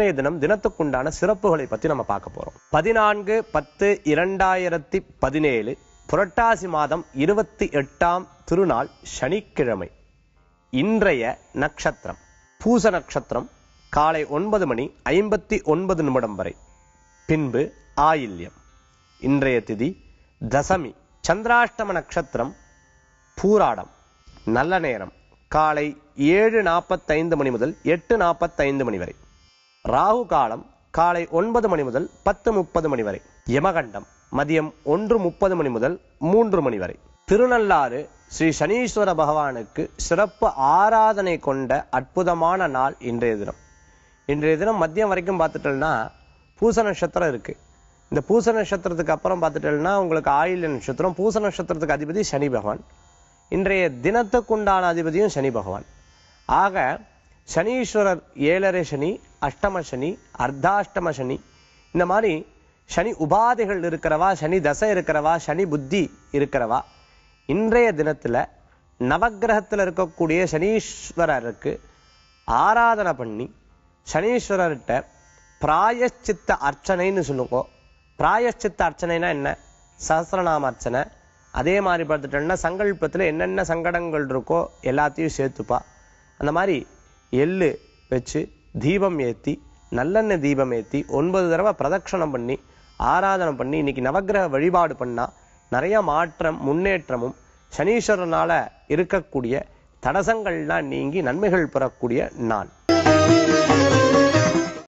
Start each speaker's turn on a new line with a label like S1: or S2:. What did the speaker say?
S1: இன்றைய தினம் தினத்துக்குண்டான சிறப்புகளை பத்தி நம்ம பார்க்க போறோம் பதினான்கு பத்து இரண்டாயிரத்தி பதினேழு புரட்டாசி மாதம் இருபத்தி எட்டாம் திருநாள் சனிக்கிழமை இன்றைய நட்சத்திரம் பூச நட்சத்திரம் காலை ஒன்பது மணி ஐம்பத்தி ஒன்பது நிமிடம் வரை பின்பு ஆயில்யம் இன்றைய திதி தசமி சந்திராஷ்டம நட்சத்திரம் பூராடம் நல்ல நேரம் காலை ஏழு நாற்பத்தைந்து மணி முதல் எட்டு நாற்பத்தைந்து மணி வரை ராகு காலம் காலை ஒன்பது மணி முதல் பத்து முப்பது மணி வரை யமகண்டம் மதியம் ஒன்று முப்பது மணி முதல் மூன்று மணி வரை திருநள்ளாறு ஸ்ரீ சனீஸ்வர பகவானுக்கு சிறப்பு ஆராதனை கொண்ட அற்புதமான நாள் இன்றைய தினம் இன்றைய தினம் மதியம் வரைக்கும் பார்த்துட்டோம்னா பூச நட்சத்திரம் இருக்கு இந்த பூச நட்சத்திரத்துக்கு அப்புறம் பார்த்துட்டோம்னா உங்களுக்கு ஆயில்ய நட்சத்திரம் பூச நட்சத்திரத்துக்கு அதிபதி சனி பகவான் இன்றைய தினத்துக்குண்டான அதிபதியும் சனி பகவான் ஆக சனீஸ்வரர் ஏழரை சனி அஷ்டம சனி அர்த்தாஷ்டம சனி இந்த மாதிரி சனி உபாதைகள் இருக்கிறவா சனி தசை இருக்கிறவா சனி புத்தி இருக்கிறவா இன்றைய தினத்துல நவக்கிரகத்துல இருக்கக்கூடிய சனீஸ்வரருக்கு ஆராதனை பண்ணி சனீஸ்வரர்கிட்ட பிராயச்சித்த அர்ச்சனைன்னு சொல்லுங்க பிராயச்சித்த அர்ச்சனைனா என்ன சஹஸ்ரநாம அர்ச்சனை அதே மாதிரி பார்த்துட்டோம்னா சங்கல்பத்துல என்னென்ன சங்கடங்கள் இருக்கோ எல்லாத்தையும் சேர்த்துப்பா அந்த மாதிரி எள்ளு வச்சு தீபம் ஏத்தி நல்லெண்ணெய் தீபம் ஏத்தி ஒன்பது தடவை பிரதட்சணம் பண்ணி ஆராதனை பண்ணி இன்னைக்கு நவக்கிரக வழிபாடு பண்ணா நிறைய மாற்றம் முன்னேற்றமும் சனீஸ்வரனால இருக்கக்கூடிய தடசங்கள்லாம் நீங்கி நன்மைகள் பெறக்கூடிய நாள்